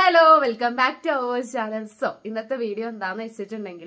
hello welcome back to our channel so ഇന്നത്തെ video എന്താന്ന് വെച്ചിട്ടുണ്ടെങ്കിൽ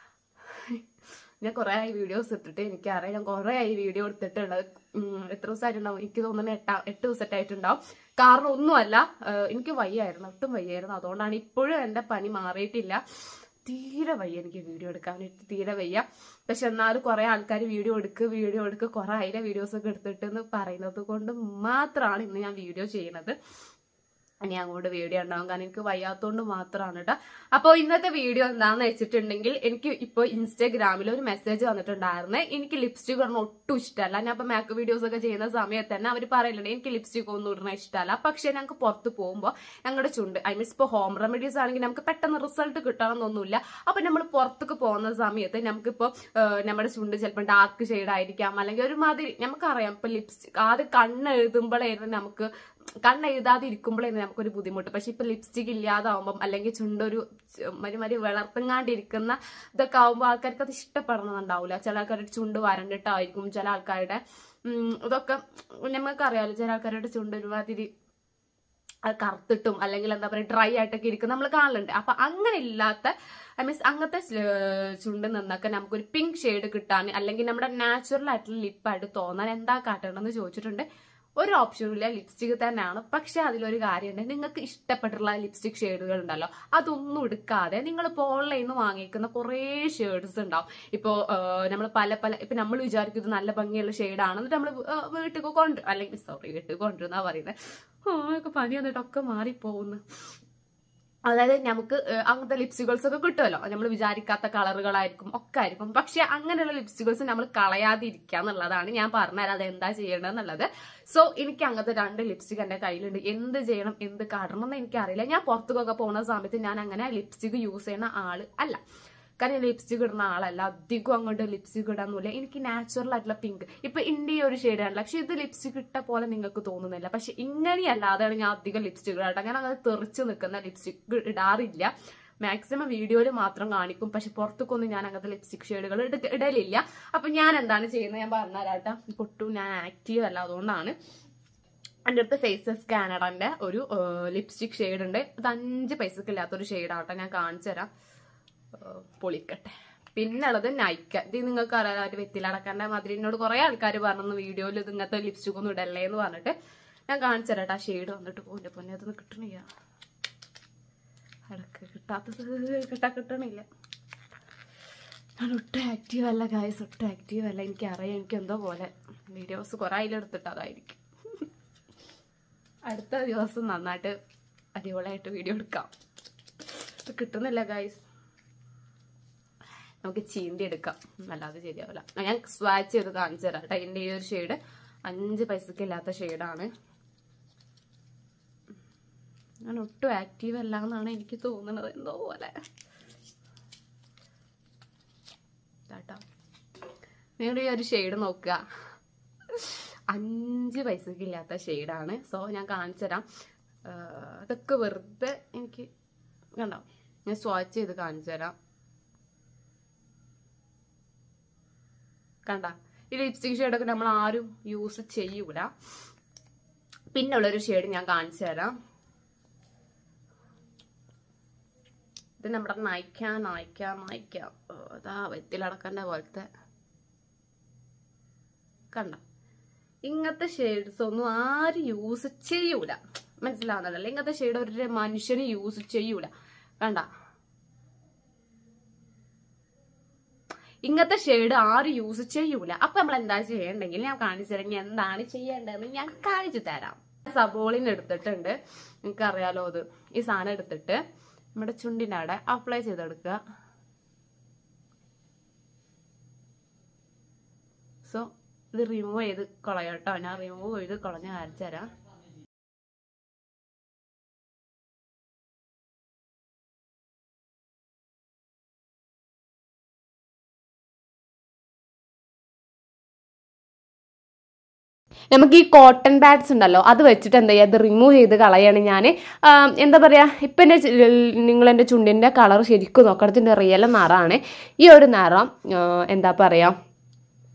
ഞാൻ കുറെ ആയി വീഡിയോസ് ഇട്ടിട്ട് എനിക്കറിയാം ഞാൻ കുറെ ആയി വീഡിയോ എടുത്തിട്ടുള്ളത് ഉം, എത്ര ദിവസമായിട്ടുണ്ടാവും എനിക്ക് തോന്നുന്നു എട്ടാ എട്ട് ദിവസമായിട്ടുണ്ടാവും കാരണം ഒന്നുമല്ല ഏഹ്, എനിക്ക് വയ്യായിരുന്നു ഒട്ടും വയ്യായിരുന്നു അതുകൊണ്ടാണ് ഇപ്പോഴും എൻ്റെ പനി മാറിയിട്ടില്ല തീരെ വയ്യ എനിക്ക് വീഡിയോ എടുക്കാൻ വേണ്ടിയിട്ട് തീരെ വയ്യ പക്ഷെ എന്നാലും കുറെ ആൾക്കാർ വീഡിയോ എടുക്ക് വീഡിയോ എടുക്ക് കുറെ അതിലെ വീഡിയോസ് ഒക്കെ എടുത്തിട്ട് എന്ന് പറയുന്നത് കൊണ്ട് മാത്രമാണ് ഇന്ന് ഞാൻ വീഡിയോ ചെയ്യുന്നത് ഇനി അങ്ങോട്ട് വീഡിയോ ഉണ്ടാവും കാരണം എനിക്ക് വയ്യാത്തോണ്ട് മാത്രമാണ് കേട്ടോ അപ്പോൾ ഇന്നത്തെ വീഡിയോ എന്താണെന്ന് വെച്ചിട്ടുണ്ടെങ്കിൽ എനിക്ക് ഇപ്പോൾ ഇൻസ്റ്റാഗ്രാമിൽ ഒരു മെസ്സേജ് വന്നിട്ടുണ്ടായിരുന്നേ എനിക്ക് ലിപ്സ്റ്റിക് ഇടണം ഒട്ടും ഇഷ്ടമല്ല ഞാൻ ഇപ്പോൾ മേക്കപ്പ് വീഡിയോസ് ഒക്കെ ചെയ്യുന്ന സമയത്ത് തന്നെ അവർ പറയലുണ്ട് എനിക്ക് ലിപ്സ്റ്റിക് ഒന്നും ഇടണ ഇഷ്ടമല്ല പക്ഷേ ഞങ്ങൾക്ക് പുറത്ത് പോകുമ്പോൾ ഞങ്ങളുടെ ചുണ്ട് ഐ മീൻസ് ഇപ്പോൾ ഹോം റെമഡീസ് ആണെങ്കിൽ നമുക്ക് പെട്ടെന്ന് റിസൾട്ട് കിട്ടണമെന്നൊന്നുമില്ല അപ്പോൾ നമ്മൾ പുറത്തേക്ക് പോകുന്ന സമയത്ത് നമുക്കിപ്പോൾ നമ്മുടെ ചുണ്ട് ചിലപ്പോൾ ഡാർക്ക് ഷെയ്ഡ് ആയിരിക്കാം അല്ലെങ്കിൽ ഒരുമാതിരി നമുക്കറിയാം ഇപ്പോൾ ലിപ്സ്റ്റിക് ആദ്യം കണ്ണ് എഴുതുമ്പോഴായിരുന്നു നമുക്ക് കണ്ണ് എഴുതാതെ ഇരിക്കുമ്പോഴായിരുന്നു നമുക്കൊരു ബുദ്ധിമുട്ട് പക്ഷെ ഇപ്പൊ ലിപ്സ്റ്റിക് ഇല്ലാതാവുമ്പം അല്ലെങ്കിൽ ചുണ്ടൊരു മരി മരി വളർത്തങ്ങാണ്ടിരിക്കുന്ന ഇതൊക്കെ ആവുമ്പോൾ ആൾക്കാർക്ക് അത് ഇഷ്ടപ്പെടണമെന്നുണ്ടാവില്ല ചില ആൾക്കാരുടെ ചുണ്ട് വരണ്ടിട്ടായിരിക്കും ചില ആൾക്കാരുടെ ഉം, ഇതൊക്കെ നമുക്കറിയാലോ ചില ആൾക്കാരുടെ ചുണ്ട് ഒരുമാതിരി അത് കറുത്തിട്ടും അല്ലെങ്കിൽ എന്താ പറയുക ഡ്രൈ ആയിട്ടൊക്കെ ഇരിക്കും നമ്മൾ കാണലുണ്ട് അപ്പൊ അങ്ങനെ ഇല്ലാത്ത ഐ മീൻസ് അങ്ങനത്തെ ചുണ്ടിൽ നിന്നൊക്കെ നമുക്കൊരു പിങ്ക് ഷെയ്ഡ് കിട്ടാൻ അല്ലെങ്കിൽ നമ്മുടെ നാച്ചുറൽ ആയിട്ടുള്ള ലിപ്പായിട്ട് തോന്നാൻ എന്താ കാട്ടണമെന്ന് ചോദിച്ചിട്ടുണ്ട് ഒരു ഓപ്ഷനും ഇല്ല ലിപ്സ്റ്റിക് തന്നെയാണ് പക്ഷെ അതിലൊരു കാര്യമുണ്ട് നിങ്ങൾക്ക് ഇഷ്ടപ്പെട്ടിട്ടുള്ള ലിപ്സ്റ്റിക് ഷെയ്ഡുകൾ ഉണ്ടല്ലോ അതൊന്നും എടുക്കാതെ നിങ്ങൾ ഇപ്പോൾ ഓൺലൈനിൽ നിന്ന് വാങ്ങിക്കുന്ന കുറേ ഷെയ്ഡ്സ് ഉണ്ടാവും ഇപ്പോൾ നമ്മൾ പല പല ഇപ്പം നമ്മൾ വിചാരിക്കും ഇത് നല്ല ഭംഗിയുള്ള ഷെയ്ഡാണ് എന്നിട്ട് നമ്മൾ വീട്ടിൽ കൊണ്ട് അല്ലെങ്കിൽ സോറി വീട്ടിൽ കൊണ്ടുവന്നാ പറയുന്നത് ഓ ഒക്കെ പനി വന്നിട്ടൊക്കെ മാറിപ്പോകുന്നു അതായത് നമുക്ക് ഏഹ്, അങ്ങനത്തെ ലിപ്സ്റ്റിക്കൽസ് ഒക്കെ കിട്ടുമല്ലോ നമ്മൾ വിചാരിക്കാത്ത കളറുകളായിരിക്കും ഒക്കെ ആയിരിക്കും പക്ഷെ അങ്ങനെയുള്ള ലിപ്സ്റ്റിക്കൽസ് നമ്മൾ കളയാതിരിക്കുക എന്നുള്ളതാണ് ഞാൻ പറഞ്ഞുതരാം അത് എന്താ ചെയ്യേണ്ടതെന്നുള്ളത് സോ എനിക്ക് അങ്ങനത്തെ രണ്ട് ലിപ്സ്റ്റിക് എൻ്റെ കയ്യിലുണ്ട് എന്ത് ചെയ്യണം എന്ത് കാട്ടണം എന്ന് എനിക്കറിയില്ല ഞാൻ പുറത്തേക്കൊക്കെ പോകുന്ന സമയത്ത് ഞാൻ അങ്ങനെ ലിപ്സ്റ്റിക് യൂസ് ചെയ്യുന്ന ആള് അല്ല കാരണം ലിപ്സ്റ്റിക് ഇടുന്ന ആളല്ല അധികം അങ്ങോട്ട് ലിപ്സ്റ്റിക് ഇടാന്നില്ല എനിക്ക് നാച്ചുറൽ ആയിട്ടുള്ള പിങ്ക് ഇപ്പൊ ഇന്ത്യ ഒരു ഷെയ്ഡാണല്ലോ പക്ഷെ ഇത് ലിപ്സ്റ്റിക് ഇട്ട പോലെ നിങ്ങൾക്ക് തോന്നുന്നില്ല പക്ഷെ ഇങ്ങനെയല്ലാതെയാണ് ഞാൻ അധികം ലിപ്സ്റ്റിക് ഇടാട്ടോ ഞാൻ അങ്ങനെ തെറിച്ച് നിൽക്കുന്ന ലിപ്സ്റ്റിക് ഇടാറില്ല മാക്സിമം വീഡിയോയിൽ മാത്രം കാണിക്കും പക്ഷെ പുറത്തേക്കൊന്നും ഞാൻ അങ്ങനത്തെ ലിപ്സ്റ്റിക് ഷെയ്ഡുകൾ ഇടലില്ല അപ്പൊ ഞാൻ എന്താണ് ചെയ്യുന്നത് ഞാൻ പറഞ്ഞുതരാട്ടോ പൊട്ടും ഞാൻ ആക്റ്റീവ് അല്ല അതുകൊണ്ടാണ് എൻ്റെ അടുത്ത് ഫേസസ് കാനഡന്റെ ഒരു ലിപ്സ്റ്റിക് ഷെയ്ഡ് ഉണ്ട് അത് അഞ്ച് പൈസക്ക് ഇല്ലാത്തൊരു ഷെയ്ഡാട്ടോ ഞാൻ കാണിച്ചു തരാം ഏഹ് പൊളിക്കട്ടെ പിന്നെ ഉള്ളത് നൈക്ക ഇത് നിങ്ങൾക്ക് അറിയാം ഒരു വെത്തിലടക്കന്റെ മാതിരി എന്നോട് കുറെ ആൾക്കാർ പറഞ്ഞു വീഡിയോയിൽ ഇത് ഇങ്ങനത്തെ ലിപ്സ്റ്റിക് ഒന്നും ഇടല്ലേ എന്ന് പറഞ്ഞിട്ട് ഞാൻ കാണിച്ചു തരാം ആ ഷെയ്ഡ് വന്നിട്ട് പോന്റെ പൊന്നെ അതൊന്നും കിട്ടണില്ല അടക്ക് കിട്ടാത്തത് കിട്ടാ കിട്ടണില്ല ഞാൻ ഒട്ടും ആക്റ്റീവ് അല്ല ഗായ്സ് ഒട്ടും ആക്റ്റീവ് അല്ല എനിക്കറിയാം എനിക്ക് എന്തോ പോലെ വീഡിയോസ് കുറെ അതിലെടുത്തിട്ട് അതായിരിക്കും അടുത്ത ദിവസം നന്നായിട്ട് അടിപൊളിയായിട്ട് വീഡിയോ എടുക്കാം ഇത് കിട്ടുന്നില്ല ഗായ്സ് നമുക്ക് ചീന്തി എടുക്കാം അല്ലാതെ ശരിയാവില്ല ആ, ഞാൻ സ്വാച്ച് ചെയ്ത് കാണിച്ചു തരാം കേട്ടോ എൻ്റെ ഈ ഒരു ഷെയ്ഡ് അഞ്ച് പൈസക്ക് ഇല്ലാത്ത ഷെയ്ഡാണ് ഞാൻ ഒട്ടും ആക്റ്റീവ് അല്ല എന്നാണ് എനിക്ക് തോന്നുന്നത് എന്തോ പോലെ കേട്ടോ നിങ്ങൾ ഈ ഒരു ഷെയ്ഡ് നോക്കുക അഞ്ച് പൈസക്ക് ഇല്ലാത്ത ഷെയ്ഡാണ് സോ ഞാൻ കാണിച്ചു തരാം ആഹ് ഇതൊക്കെ വെറുതെ എനിക്ക് കണ്ടോ ഞാൻ സ്വാച്ച് ചെയ്ത് കാണിച്ചു തരാം കണ്ട ഈ ലിപ്സ്റ്റിക് ഷെയ്ഡൊക്കെ നമ്മൾ ആരും യൂസ് ചെയ്യൂല പിന്നെ ഉള്ളൊരു ഷെയ്ഡ് ഞാൻ കാണിച്ചു തരാം ഇത് നമ്മുടെ നയിക്കാൻ നയിക്കാം നയിക്കാം ഓ, അതാ വെത്തിലടക്കണ്ട പോലത്തെ കണ്ട ഇങ്ങനത്തെ ഷെയ്ഡ്സ് ഒന്നും ആരും യൂസ് ചെയ്യൂല മനസ്സിലാവുന്നതല്ല ഇങ്ങനത്തെ ഷെയ്ഡ് ഒരു മനുഷ്യന് യൂസ് ചെയ്യൂല കണ്ട ഇങ്ങനത്തെ ഷെയ്ഡ് ആരും യൂസ് ചെയ്യൂല അപ്പൊ നമ്മൾ എന്താ ചെയ്യണ്ടെങ്കിൽ ഞാൻ കാണിച്ചു തരാം ഇനി എന്താണ് ചെയ്യേണ്ടതെന്ന് ഞാൻ കാണിച്ചു തരാം സബോളിന് എടുത്തിട്ടുണ്ട് നിങ്ങൾക്ക് അറിയാലോ അത് ഈ സാധനം എടുത്തിട്ട് നമ്മുടെ ചുണ്ടിന്റെ അവിടെ അപ്ലൈ ചെയ്തെടുക്കുക സോ ഇത് റിമൂവ് ചെയ്ത് കളയാട്ടോ ഞാൻ റിമൂവ് ചെയ്ത് കളഞ്ഞ് കാണിച്ചു തരാം നമുക്ക് ഈ കോട്ടൺ പാഡ്സ് ഉണ്ടല്ലോ അത് വെച്ചിട്ട് എന്താ ചെയ്യുക അത് റിമൂവ് ചെയ്ത് കളയാണ് ഞാൻ എന്താ പറയുക ഇപ്പം എൻ്റെ നിങ്ങൾ എൻ്റെ ചുണ്ടിൻ്റെ കളർ ശരിക്കും നോക്കണം ഇതിൻ്റെ റിയൽ നിറമാണ് ഈ ഒരു നിറം ആ, എന്താ പറയുക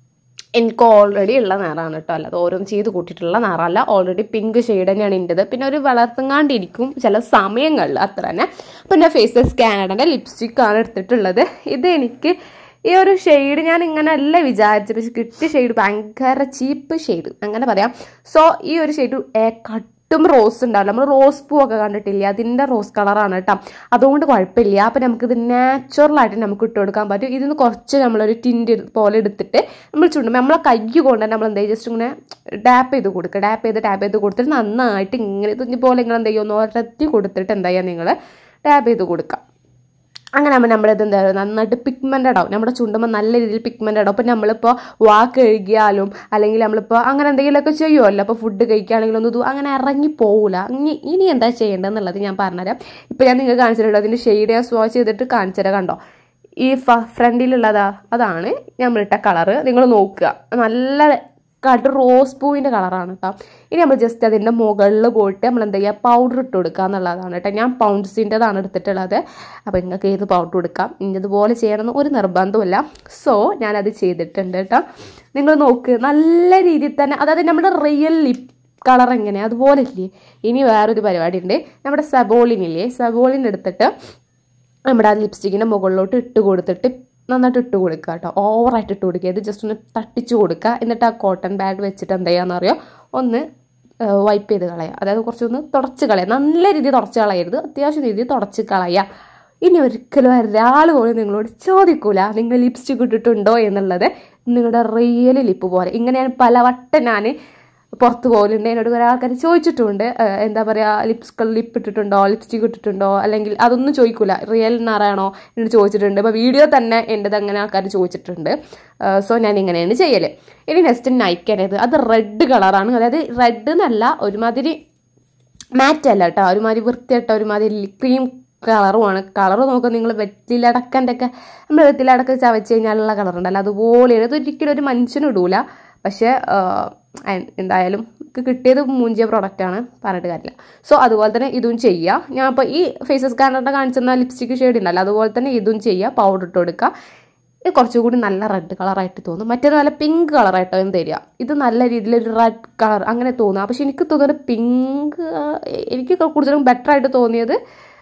എനിക്ക് ഓൾറെഡി ഉള്ള നിറമാണ് കേട്ടോ അല്ലാതെ ഓരോന്ന് ചെയ്ത് കൂട്ടിയിട്ടുള്ള നിറമല്ല ഓൾറെഡി പിങ്ക് ഷെയ്ഡ് തന്നെയാണ് എൻ്റെത് പിന്നെ ഒരു വളർത്തുങ്ങാണ്ടിരിക്കും ചില സമയങ്ങളിൽ അത്ര തന്നെ പിന്നെ ഫേസസ് കാനഡൻ്റെ ലിപ്സ്റ്റിക് ആണ് എടുത്തിട്ടുള്ളത് ഇത് എനിക്ക് ഈ ഒരു ഷെയ്ഡ് ഞാൻ ഇങ്ങനെ അല്ല വിചാരിച്ചത് പക്ഷെ കിട്ടിയ ഷെയ്ഡ് ഭയങ്കര ചീപ്പ് ഷെയ്ഡ് അങ്ങനെ പറയാം സോ ഈ ഒരു ഷെയ്ഡ് കട്ടും റോസ് ഉണ്ടാവില്ല നമ്മൾ റോസ് പൂവൊക്കെ കണ്ടിട്ടില്ലേ അതിൻ്റെ റോസ് കളറാണ് കേട്ടോ അതുകൊണ്ട് കുഴപ്പമില്ല അപ്പം നമുക്കിത് നാച്ചുറലായിട്ട് നമുക്ക് ഇട്ട് കൊടുക്കാൻ പറ്റും ഇതിന് കുറച്ച് നമ്മളൊരു ടിൻറ്റ് പോലെ എടുത്തിട്ട് നമ്മൾ ചുണ്ടുമ്പോൾ നമ്മളെ കൈ കൊണ്ട് തന്നെ നമ്മൾ എന്താ ജസ്റ്റ് ഇങ്ങനെ ഡാപ്പ് ചെയ്ത് കൊടുക്കുക ഡാപ്പ് ചെയ്ത് ടാപ്പ് ചെയ്ത് കൊടുത്തിട്ട് നന്നായിട്ട് ഇങ്ങനെ ഇതുപോലെ ഇങ്ങനെ എന്ത് ചെയ്യുമെന്ന് ഒരത്തി കൊടുത്തിട്ട് എന്താ ചെയ്യുക നിങ്ങൾ ടാപ്പ് ചെയ്ത് കൊടുക്കുക അങ്ങനെ ആകുമ്പോൾ നമ്മളിത് എന്താ പറയുക നന്നായിട്ട് പിഗ്മെൻറ്റഡ് ആവും നമ്മുടെ ചുണ്ടുമ്പോൾ നല്ല രീതിയിൽ പിഗ്മെൻറ്റഡ് ആവും അപ്പോൾ നമ്മളിപ്പോൾ വാ കഴുകിയാലും അല്ലെങ്കിൽ നമ്മളിപ്പോൾ അങ്ങനെ എന്തെങ്കിലുമൊക്കെ ചെയ്യുമല്ലോ അപ്പോൾ ഫുഡ് കഴിക്കുകയാണെങ്കിലൊന്നും ഇത് അങ്ങനെ ഇറങ്ങി പോകില്ല ഇനി ഇനി എന്താ ചെയ്യേണ്ടതെന്നുള്ളത് ഞാൻ പറഞ്ഞുതരാം ഇപ്പോൾ ഞാൻ നിങ്ങൾക്ക് കാണിച്ചിട്ടുണ്ട് അതിൻ്റെ ഷെയ്ഡ് ഞാൻ സ്വാച്ച് ചെയ്തിട്ട് കാണിച്ചുതരാം കണ്ടോ ഈ ഫ്രണ്ടിലുള്ളതാ അതാണ് നമ്മളിട്ട കളറ് നിങ്ങൾ നോക്കുക നല്ല കട്ട് റോസ് പൂവിൻ്റെ കളറാണ് കേട്ടോ ഇനി നമ്മൾ ജസ്റ്റ് അതിൻ്റെ മുകളിൽ പോയിട്ട് നമ്മൾ എന്താ ചെയ്യുക പൗഡർ ഇട്ട് കൊടുക്കുക എന്നുള്ളതാണ് കേട്ടോ ഞാൻ പൗണ്ട്സിൻ്റെതാണ് എടുത്തിട്ടുള്ളത് അപ്പോൾ നിങ്ങൾക്ക് ഏത് പൗഡർ കൊടുക്കാം ഇന്നതുപോലെ ചെയ്യണമെന്ന് ഒരു നിർബന്ധമില്ല സോ ഞാനത് ചെയ്തിട്ടുണ്ട് കേട്ടോ നിങ്ങൾ നോക്ക് നല്ല രീതിയിൽ തന്നെ അതായത് നമ്മുടെ റിയൽ ലിപ് കളർ എങ്ങനെയാണ് അതുപോലെ ഇല്ലേ ഇനി വേറൊരു പരിപാടി ഉണ്ട് നമ്മുടെ സബോളിനില്ലേ സബോളിൻ എടുത്തിട്ട് നമ്മുടെ ആ ലിപ്സ്റ്റിക്കിൻ്റെ മുകളിലോട്ട് ഇട്ട് കൊടുത്തിട്ട് നന്നായിട്ട് ഇട്ട് കൊടുക്കുക കേട്ടോ ഓവറായിട്ട് ഇട്ട് കൊടുക്കുക ഇത് ജസ്റ്റ് ഒന്ന് തട്ടിച്ച് കൊടുക്കുക എന്നിട്ട് ആ കോട്ടൺ ബാഗ് വെച്ചിട്ട് എന്താ ചെയ്യാന്നറിയോ ഒന്ന് വൈപ്പ് ചെയ്ത് കളയുക അതായത് കുറച്ചൊന്ന് തുടച്ച് കളയുക നല്ല രീതിയിൽ തുടച്ച് കളയരുത് അത്യാവശ്യം രീതിയിൽ തുടച്ച് കളയുക ഇനി ഒരിക്കലും ഒരാൾ പോലും നിങ്ങളോട് ചോദിക്കൂല നിങ്ങൾ ലിപ്സ്റ്റിക് ഇട്ടിട്ടുണ്ടോ എന്നുള്ളത് നിങ്ങളുടെ റിയൽ ലിപ്പ് പോലെ ഇങ്ങനെയാണ് പലവട്ടം ഞാൻ പുറത്ത് പോകലുണ്ട് എന്നോട് കുറേ ആൾക്കാർ ചോദിച്ചിട്ടുണ്ട് ഏഹ് എന്താ പറയുക ലിപ്സ് ലിപ്പ് ഇട്ടിട്ടുണ്ടോ ലിപ്സ്റ്റിക് ഇട്ടിട്ടുണ്ടോ അല്ലെങ്കിൽ അതൊന്നും ചോദിക്കൂല റിയൽ നിറാണോ എന്നോട് ചോദിച്ചിട്ടുണ്ട് അപ്പോൾ വീഡിയോ തന്നെ എൻ്റെത് അങ്ങനെ ആൾക്കാർ ചോദിച്ചിട്ടുണ്ട് സോ ഞാൻ ഇങ്ങനെയാണ് ചെയ്യൽ ഇനി നെക്സ്റ്റ് നൈക്കനത് അത് റെഡ് കളറാണ് അതായത് റെഡ് എന്നല്ല ഒരുമാതിരി മാറ്റ് അല്ല കേട്ടോ ഒരുമാതിരി വൃത്തിയായിട്ട ഒരുമാതിരി ക്രീം കളറുമാണ് കളർ നോക്കുക നിങ്ങൾ വെറ്റിലടക്കൻ്റെ ഒക്കെ നമ്മൾ വെറ്റിലടക്കം ചവച്ച് കഴിഞ്ഞാലുള്ള കളർ ഉണ്ടല്ലോ അതുപോലെയാണ് ഇത് ഒരിക്കലും ഒരു മനുഷ്യനും ഇടൂല പക്ഷേ എന്തായാലും കിട്ടിയത് മൂഞ്ചിയ പ്രൊഡക്റ്റാണ് പറഞ്ഞിട്ട് കാര്യമില്ല സോ അതുപോലെ തന്നെ ഇതും ചെയ്യുക ഞാൻ ഇപ്പോൾ ഈ ഫേസസ് കാനഡ കാണിച്ചെന്ന ലിപ്സ്റ്റിക് ഷെയ്ഡ് ഉണ്ടല്ലോ അതുപോലെ തന്നെ ഇതും ചെയ്യുക പൗഡർ ഇട്ട് കൊടുക്കുക ഇത് കുറച്ചുകൂടി നല്ല റെഡ് കളറായിട്ട് തോന്നും മറ്റേത് നല്ല പിങ്ക് കളറായിട്ടാണ് തരിക ഇത് നല്ല രീതിയിൽ ഒരു റെഡ് കളർ അങ്ങനെ തോന്നുക പക്ഷെ എനിക്ക് തോന്നുന്നത് പിങ്ക് എനിക്ക് കൂടുതലും ബെറ്റർ ആയിട്ട് തോന്നിയത്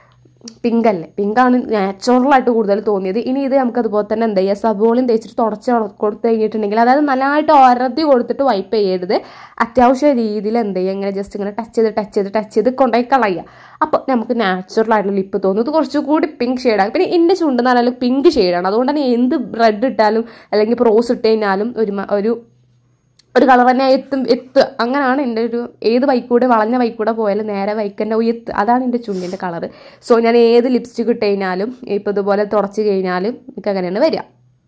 പിങ്ക് അല്ലേ പിങ്കാണ് നാച്ചുറലായിട്ട് കൂടുതൽ തോന്നിയത് ഇനി ഇത് നമുക്ക് അതുപോലെ തന്നെ എന്താ ചെയ്യുക സബോളിൻ തേച്ചിട്ട് തുടച്ച് കൊടുത്ത് കഴിഞ്ഞിട്ടുണ്ടെങ്കിൽ അതായത് നല്ലതായിട്ട് ഒരതി കൊടുത്തിട്ട് വൈപ്പ് ചെയ്യരുത് അത്യാവശ്യ രീതിയിൽ എന്ത് ചെയ്യുക ഇങ്ങനെ ജസ്റ്റ് ഇങ്ങനെ ടച്ച് ചെയ്ത് ടച്ച് ചെയ്ത് ടച്ച് ചെയ്ത് കൊണ്ടുപോയി കളയുക അപ്പോൾ നമുക്ക് നാച്ചുറൽ ആയിട്ടുള്ള ലിപ്പ് തോന്നും ഇത് കുറച്ചുകൂടി പിങ്ക് ഷെയ്ഡാണ് പിന്നെ എൻ്റെ ചുണ്ട് എന്ന് പറഞ്ഞാൽ പിങ്ക് ഷെയ്ഡാണ് അതുകൊണ്ട് തന്നെ എന്ത് റെഡ് ഇട്ടാലും അല്ലെങ്കിൽ ഇപ്പോൾ റോസ് ഇട്ട് കഴിഞ്ഞാലും ഒരു ഒരു ഒരു കളർ തന്നെ എത്തും എത്തുക അങ്ങനെയാണ് എൻ്റെ ഒരു ഏത് ബൈക്കൂടെ വളഞ്ഞ ബൈക്കൂടെ പോയാലും നേരെ ബൈക്കൻ്റെ എത്ത് അതാണ് എൻ്റെ ചുണ്ടിൻ്റെ കളർ സോ ഞാൻ ഏത് ലിപ്സ്റ്റിക് ഇട്ട് കഴിഞ്ഞാലും ഇപ്പോൾ ഇതുപോലെ തുടച്ച് കഴിഞ്ഞാലും എനിക്ക് അങ്ങനെയാണ് വരിക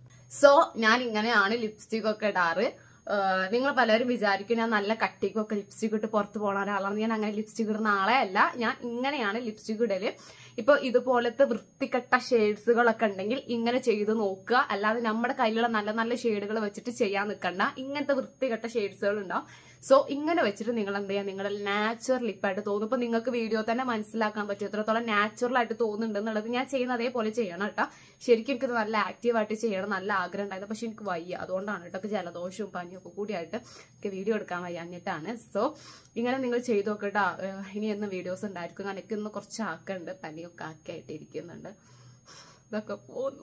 സോ ഞാൻ ഇങ്ങനെയാണ് ലിപ്സ്റ്റിക് ഒക്കെ ഇടാറ് നിങ്ങൾ പലരും വിചാരിക്കും ഞാൻ നല്ല കട്ടിക്കൊക്കെ ലിപ്സ്റ്റിക് ഇട്ട് പുറത്ത് പോകണ ഒരാളാണ് ഞാൻ അങ്ങനെ ലിപ്സ്റ്റിക് ഇടുന്ന ആളെ അല്ല ഞാൻ ഇങ്ങനെയാണ് ലിപ്സ്റ്റിക് ഇടല് ഇപ്പൊ ഇതുപോലത്തെ വൃത്തികെട്ട ഷെയ്ഡ്സുകളൊക്കെ ഉണ്ടെങ്കിൽ ഇങ്ങനെ ചെയ്ത് നോക്കുക അല്ലാതെ നമ്മുടെ കയ്യിലുള്ള നല്ല നല്ല ഷെയ്ഡുകൾ വെച്ചിട്ട് ചെയ്യാൻ നിൽക്കണ്ട ഇങ്ങനത്തെ വൃത്തികെട്ട ഷെയ്ഡ്സുകൾ ഉണ്ടാവും സോ ഇങ്ങനെ വെച്ചിട്ട് നിങ്ങൾ എന്ത് ചെയ്യുക നിങ്ങളുടെ നാച്ചുറൽ ലിപ്പായിട്ട് തോന്നും ഇപ്പൊ നിങ്ങൾക്ക് വീഡിയോ തന്നെ മനസ്സിലാക്കാൻ പറ്റും എത്രത്തോളം നാച്ചുറൽ ആയിട്ട് തോന്നുന്നുണ്ട് എന്നുള്ളത് ഞാൻ ചെയ്യുന്ന അതേപോലെ ചെയ്യണം കേട്ടോ ശരിക്കും എനിക്കിത് നല്ല ആക്റ്റീവായിട്ട് ചെയ്യണം നല്ല ആഗ്രഹം ഉണ്ടായിരുന്നു പക്ഷെ എനിക്ക് വയ്യ അതുകൊണ്ടാണ് കേട്ടോ ജലദോഷവും പനിയും ഒക്കെ കൂടിയായിട്ട് എനിക്ക് വീഡിയോ എടുക്കാൻ വയ്യാഞ്ഞിട്ടാണ് സോ ഇങ്ങനെ നിങ്ങൾ ചെയ്തു നോക്കട്ടോ ഇനി എന്ന് വീഡിയോസ് ഉണ്ടായിരിക്കും എനിക്ക് ഇന്ന് കുറച്ച് ആക്കുന്നുണ്ട് പനിയൊക്കെ ആക്കിയായിട്ട് ഇരിക്കുന്നുണ്ട് ഇതൊക്കെ പോന്നു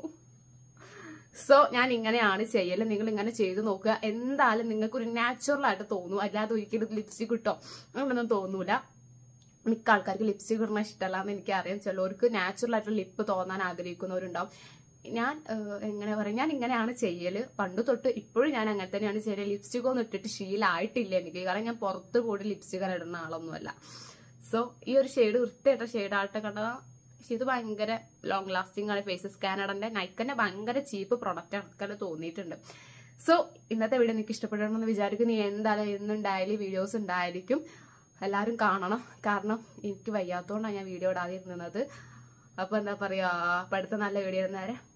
സോ ഞാൻ ഇങ്ങനെയാണ് ചെയ്യല് നിങ്ങൾ ഇങ്ങനെ ചെയ്തു നോക്കുക എന്തായാലും നിങ്ങൾക്ക് ഒരു നാച്ചുറൽ ആയിട്ട് തോന്നും അല്ലാതെ ഒരിക്കലും ലിപ്സ്റ്റിക് കിട്ടോ അങ്ങനൊന്നും തോന്നൂല മിക്ക ആൾക്കാർക്ക് ലിപ്സ്റ്റിക് ഇടണ ഇഷ്ടമല്ല എന്ന് എനിക്കറിയാം ചിലവർക്ക് നാച്ചുറൽ ആയിട്ടുള്ള ലിപ്പ് തോന്നാൻ ആഗ്രഹിക്കുന്നവരുണ്ടാവും ഞാൻ എങ്ങനെ പറയാം ഞാൻ ഇങ്ങനെയാണ് ചെയ്യല് പണ്ട് തൊട്ട് ഇപ്പോഴും ഞാൻ അങ്ങനെ തന്നെയാണ് ചെയ്യല് ലിപ്സ്റ്റിക് ഒന്നും ഇട്ടിട്ട് ശീലമായിട്ടില്ല എനിക്ക് കാരണം ഞാൻ പുറത്ത് കൂടി ലിപ്സ്റ്റിക് ഇടുന്ന ആളൊന്നുമല്ല സോ ഈ ഒരു ഷെയ്ഡ് വൃത്തിയായിട്ട ഷെയ്ഡായിട്ട് കണ്ടതാ പക്ഷെ ഇത് ഭയങ്കര ലോങ് ലാസ്റ്റിംഗ് ആണ് ഫേസസ് കാനഡന്റെ നൈക്കന്റെ ഭയങ്കര ചീപ്പ് പ്രൊഡക്റ്റ് ആൾക്കാരെ തോന്നിയിട്ടുണ്ട് സോ ഇന്നത്തെ വീഡിയോ എനിക്ക് ഇഷ്ടപ്പെടണമെന്ന് വിചാരിക്കുന്നു എന്തായാലും എന്നും ഡെയിലി വീഡിയോസ് ഉണ്ടായിരിക്കും എല്ലാവരും കാണണം കാരണം എനിക്ക് വയ്യാത്തതുകൊണ്ടാണ് ഞാൻ വീഡിയോ ഇടാതിരുന്നത് അപ്പോൾ എന്താ പറയുക അപ്പോൾ അടുത്ത നല്ല വീഡിയോ നേരെ